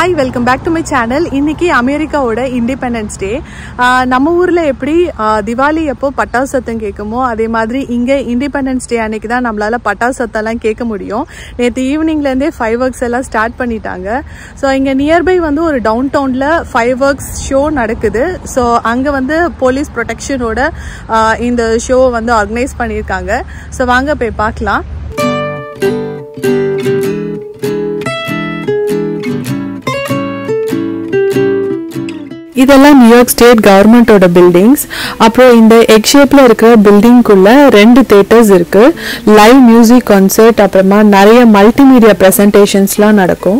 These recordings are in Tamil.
Hi welcome back to my channel இன்னைக்கு அமெரிக்காவோட இண்டிபெண்டன்ஸ் டே நம்ம ஊரில் எப்படி ஆஹ், திவாலி எப்போ பட்டாசு சத்தம் கேட்குமோ அதே மாதிரி இங்கே இண்டிபெண்டன்ஸ் டே அன்னைக்கு தான் நம்மளால பட்டாசு சத்தம்லாம் கேட்க முடியும் நேற்று ஈவினிங்லேருந்தே ஃபைவ் ஒர்க்ஸ் எல்லாம் ஸ்டார்ட் பண்ணிட்டாங்க ஸோ இங்கே நியர்பை வந்து ஒரு டவுன் டவுனில் ஃபைவ் ஒர்க்ஸ் ஷோ நடக்குது ஸோ அங்கே வந்து போலீஸ் ப்ரொடெக்ஷனோட இந்த ஷோவை வந்து ஆர்கனைஸ் பண்ணியிருக்காங்க ஸோ வாங்க போய் பார்க்கலாம் இதெல்லாம் நியூயார்க் ஸ்டேட் கவர்மெண்ட்டோட பில்டிங்ஸ் அப்புறம் இந்த எக் ஷேப்ல இருக்கிற பில்டிங்குள்ள ரெண்டு தேட்டர்ஸ் இருக்கு லைவ் மியூசிக் கான்சர்ட் அப்புறமா நிறைய மல்டிமீடியா ப்ரெசன்டேஷன்ஸ்லாம் நடக்கும்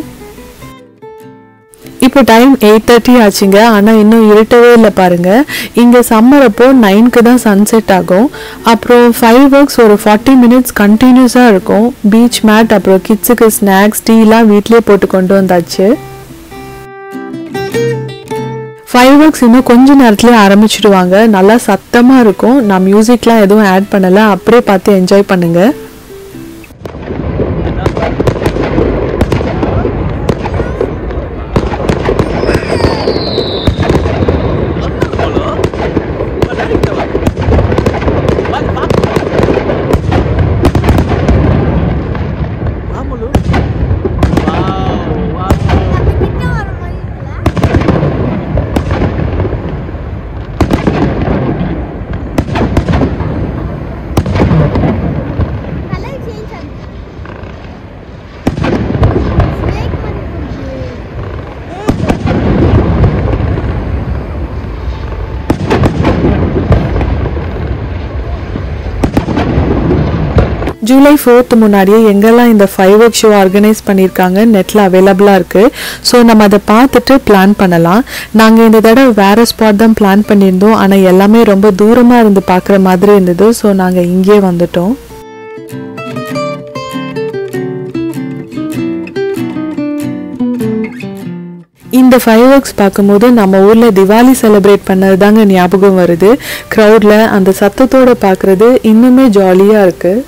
இப்போ டைம் எயிட் தேர்ட்டி ஆச்சுங்க ஆனால் இன்னும் இருட்டவே இல்லை பாருங்க இங்கே சம்மர் அப்போ நைனுக்கு தான் சன்செட் ஆகும் அப்புறம் ஃபைவ் ஒர்க்ஸ் ஒரு ஃபார்ட்டி மினிட்ஸ் கண்டினியூஸாக இருக்கும் பீச் மேட் அப்புறம் கிட்ஸுக்கு ஸ்நாக்ஸ் டீலாம் வீட்லேயே போட்டு கொண்டு வந்தாச்சு ஃபைவ் ஒர்க்ஸ் இன்னும் கொஞ்ச நேரத்துலேயே ஆரம்பிச்சிடுவாங்க நல்லா சத்தமாக இருக்கும் நான் மியூசிக்லாம் எதுவும் ஆட் பண்ணலை அப்படியே பார்த்து என்ஜாய் பண்ணுங்க கிட்ட வர மாதிரி இருக்குல்ல கலர் சேஞ்ச் ஆகுது ஸ்னேக் பண்ணிருக்கு ஜூலை ஃபோர்த் முன்னாடியே எங்கெல்லாம் இந்த ஃபைவ் ஒர்க் ஷோ ஆர்கனைஸ் பண்ணியிருக்காங்க நெட்டில் அவைலபிளாக இருக்குது ஸோ நம்ம அதை பார்த்துட்டு பிளான் பண்ணலாம் நாங்கள் இந்த தடவை வேறு ஸ்பாட் தான் பிளான் பண்ணியிருந்தோம் ஆனால் எல்லாமே ரொம்ப தூரமாக இருந்து பார்க்குற மாதிரி இருந்தது ஸோ நாங்கள் இங்கேயே வந்துட்டோம் இந்த ஃபைவ் ஒர்க்ஸ் பார்க்கும்போது நம்ம ஊரில் திவாலி செலிப்ரேட் பண்ணது தாங்க ஞாபகம் வருது க்ரௌடில் அந்த சத்தத்தோட பார்க்குறது இன்னுமே ஜாலியாக இருக்குது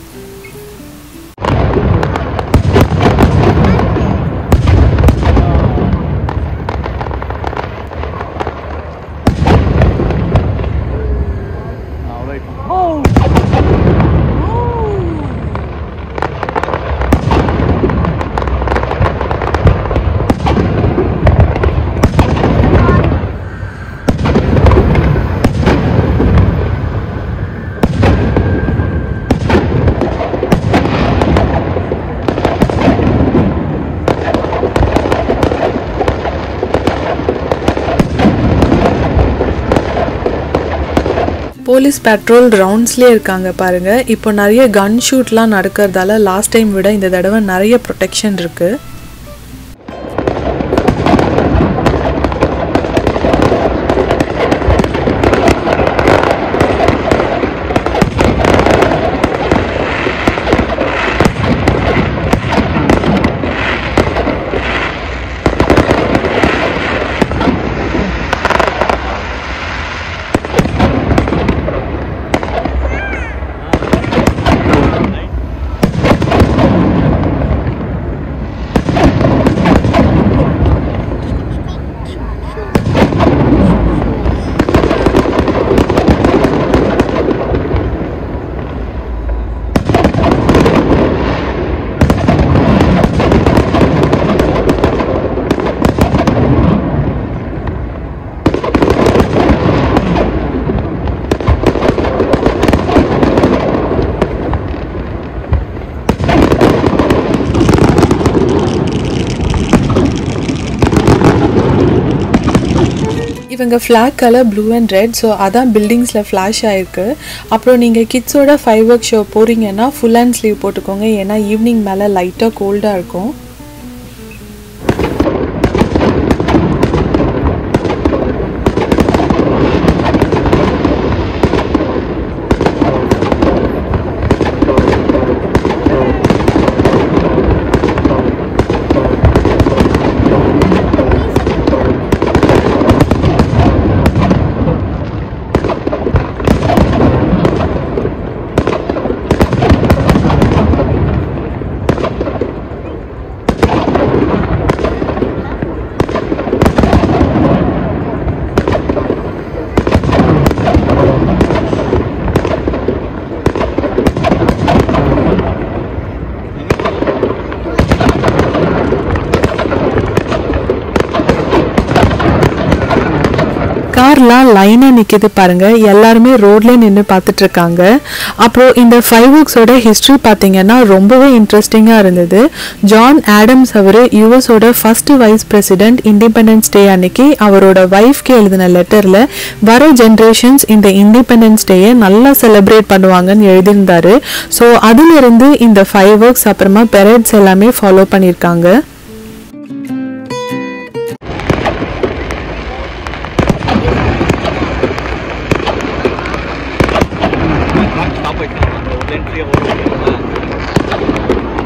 போலீஸ் பெட்ரோல் ரவுண்ட்ஸ்லேயே இருக்காங்க பாருங்க இப்போ நிறைய கன் ஷூட்லாம் நடக்கிறதால லாஸ்ட் டைம் விட இந்த தடவை நிறைய ப்ரொடெக்ஷன் இருக்கு இவங்க flag colour blue and red so அதான் பில்டிங்ஸில் ஃப்ளாஷ் ஆயிருக்கு அப்புறம் நீங்கள் கிட்ஸோட ஃபைவ் ஒர்க் ஷோ போகிறீங்கன்னா ஃபுல் ஹேண்ட் ஸ்லீவ் போட்டுக்கோங்க ஏன்னா ஈவினிங் மேலே லைட்டாக கோல்டாக இருக்கும் கார்லாம் லைனாக நிற்கிது பாருங்க எல்லாருமே ரோட்லேயே நின்று பார்த்துட்டு இருக்காங்க அப்புறம் இந்த ஃபைவ் ஒர்க்ஸோட ஹிஸ்ட்ரி பார்த்தீங்கன்னா ரொம்பவே இன்ட்ரெஸ்டிங்காக இருந்தது ஜான் ஆடம்ஸ் அவர் யூஎஸோட first vice president independence day அன்னைக்கு அவரோட ஒய்ஃப்க்கு எழுதின லெட்டரில் வர ஜென்ரேஷன்ஸ் இந்த இண்டிபெண்டன்ஸ் டேயை நல்லா செலிப்ரேட் பண்ணுவாங்கன்னு எழுதியிருந்தாரு ஸோ அதிலிருந்து இந்த ஃபைவ் ஒர்க்ஸ் அப்புறமா பெரட்ஸ் எல்லாமே ஃபாலோ பண்ணியிருக்காங்க ஸ்டாப் ஆயிட்டாங்க அந்த ஒரு என்ட்ரியே வரும்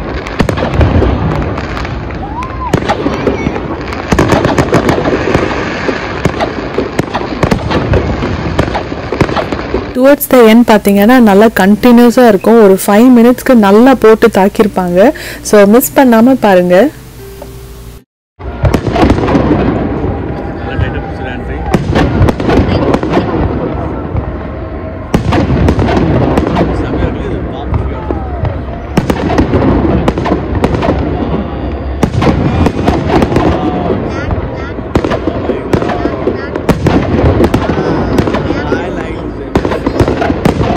டுவர்ட்ஸ் த என் பார்த்தீங்கன்னா நல்லா கண்டினியூஸாக இருக்கும் ஒரு ஃபைவ் மினிட்ஸ்க்கு நல்லா போட்டு தாக்கியிருப்பாங்க ஸோ மிஸ் பண்ணாமல் பாருங்கள் நல்லா டைட்டாக பிடிச்சிட என்ட்ரி செமையாக இருக்குது இது பாம்பு I like this.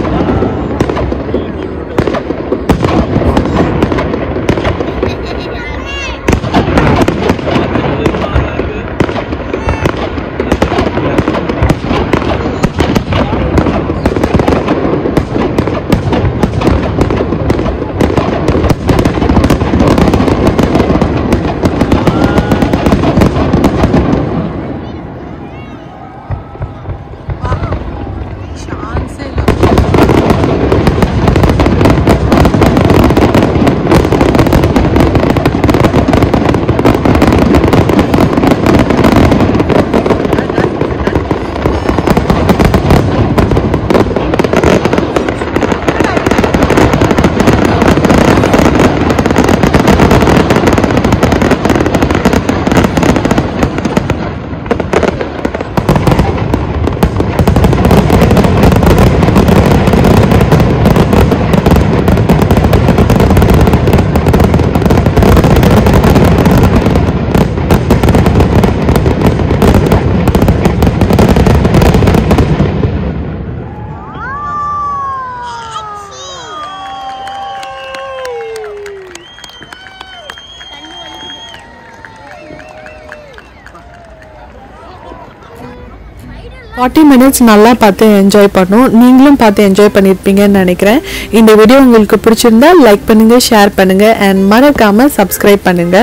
Forty minutes நல்லா பார்த்து என்ஜாய் பண்ணோம் நீங்களும் பார்த்து என்ஜாய் பண்ணியிருப்பீங்கன்னு நினைக்கிறேன் இந்த வீடியோ உங்களுக்கு பிடிச்சிருந்தா லைக் பண்ணுங்க ஷேர் பண்ணுங்க அண்ட் மறக்காம சப்ஸ்கிரைப் பண்ணுங்க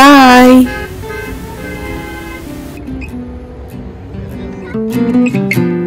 பாய்